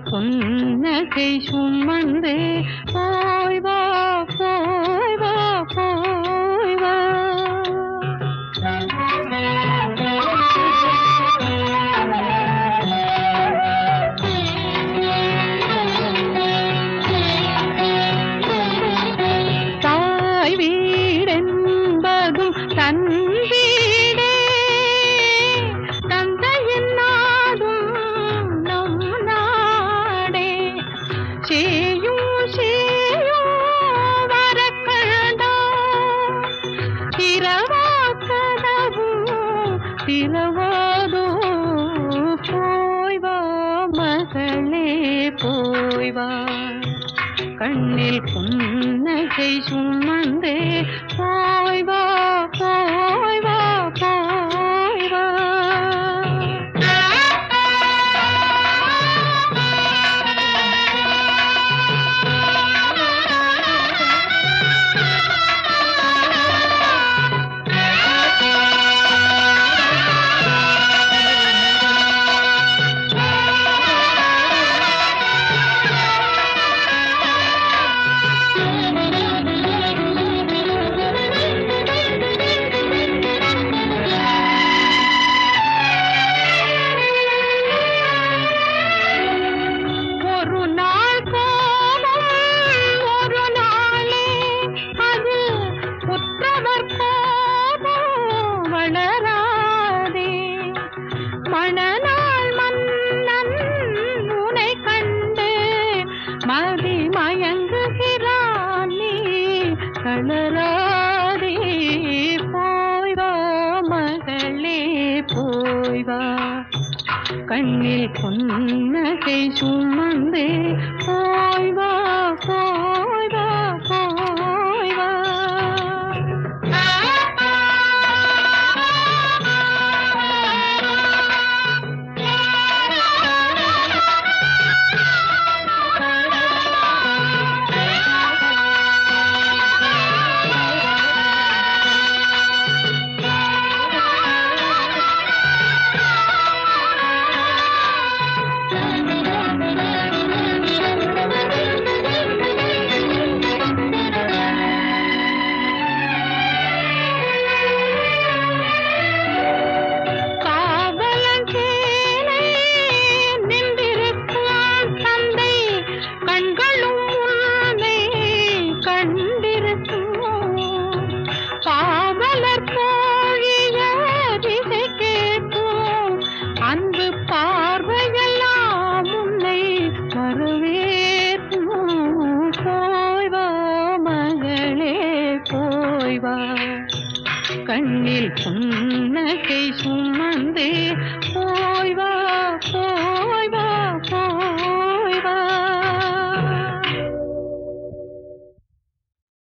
புன்னகை சுமந்து போய் வா போய் வா போய் வா தாய் வீடென்பதும் தன் வீடே தந்தையின் நாடும் நம் நாடே சேயும் சேயும் வரக்கண்டா திரவாக்கதவும் திரவாதோ போய் வா மகளே போய் வா கண்ணில் புன்னகை சுமந்தே போய் வா போய் வா போய் வா ஒரு நாள் கோபம் ஒரு நாளே அது உற்றவர் கோபம் வளராதே மணநாள் மன்னன் உனை கண்டு மதி மயங்குகிறான் நீ கலராதே போய் வா மகளே போய் வா கண்ணில் பொன்னகை சுமந்து போய் வா போய் வா போய் வா காவலன் சேனை நின்றிருக்கும் தந்தை கண்களும் உன்னை கண்டிருக்கும் காவலர் போழிய திசை கேட்கும் அன்பு பார்வையெல்லாம் உன்னை வரவேற்கும் போய் வா மகளே போய் வா கண்ணில் புன்னகை சுமந்தே போய் வா போய்